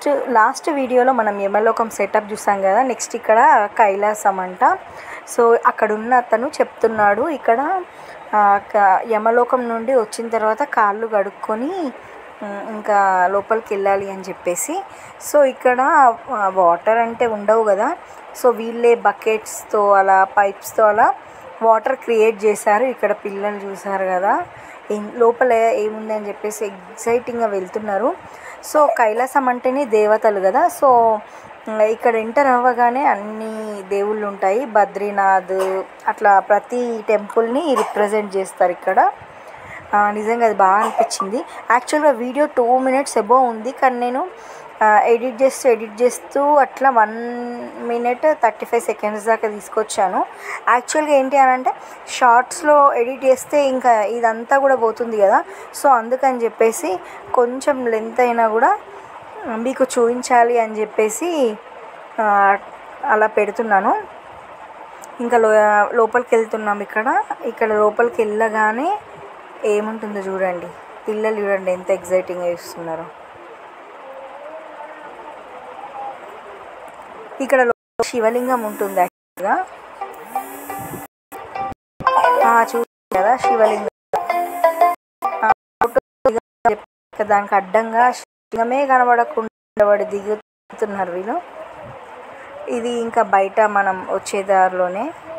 next last వీడియోలో మనం యమలోకం setup చూసాం కదా నెక్స్ట్ ఇక్కడ కైలాసం అంట సో అక్కడ ఉన్న అతను చెప్తున్నాడు ఇక్కడ ఆ, క- యమలోకం నుండి వచ్చిన తర్వాత కాళ్ళు కడుక్కొని ఉమ్, ఇంకా లోపలికి వెళ్ళాలి అని చెప్పేసి సో ఇక్కడ వాటర్ అంటే ఉండవు కదా సో వీళ్ళే బకెట్స్తో అలా పైప్స్తో అలా వాటర్ క్రియేట్ చేశారు ఇక్కడ పిల్లలు చూసారు కదా ఏం- లోపల ఏముంది అని చెప్పేసి ఎగ్జైటింగ్గా వెళ్తున్నారు సో కైలాసం అంటేనే దేవతలు కదా సో ఉమ్, ఇక్కడ ఎంటర్ అవ్వగానే అన్ని దేవుళ్ళు ఉంటాయి బద్రీనాథ్ అట్లా ప్రతి టెంపుల్ని రిప్రజెంట్ చేస్తారు ఇక్కడ ఆ, నిజంగా అది బాగా అనిపించింది యాక్చువల్గా వీడియో టూ మినిట్స్ ఎబో ఉంది కానీ నేను ఎడిట్ చేస్తూ ఎడిట్ చేస్తూ అట్లా one minute thirty five seconds దాకా తీసుకొచ్చాను యాక్చువల్గా ఏంటి అని అంటే షార్ట్స్లో ఎడిట్ చేస్తే ఇంకా ఇదంతా కూడా పోతుంది కదా సో అందుకని చెప్పేసి కొంచెం లెంత్ అయినా కూడా మీకు చూపించాలి అని చెప్పేసి ఆ, అలా పెడుతున్నాను ఇంకా లో లోపలికి వెళ్తున్నాం ఇక్కడ ఇక్కడ లోపలికి వెళ్ళగానే ఏముంటుందో చూడండి పిల్లలు చూడండి ఎంత ఎగ్జైటింగ్గా చూస్తున్నారో ఇక్కడ లో- శివలింగం ఉంటుంది యాక్చువల్గా చూ కదా శివలింగం ఆ, ఫోటో దిగాలని చెప్పి దానికి అడ్డంగా శివమే కనబడకుండా వాడు దిగుతున్నారు వీళ్ళు ఇది ఇంకా బయట మనం వచ్చే దారిలోనే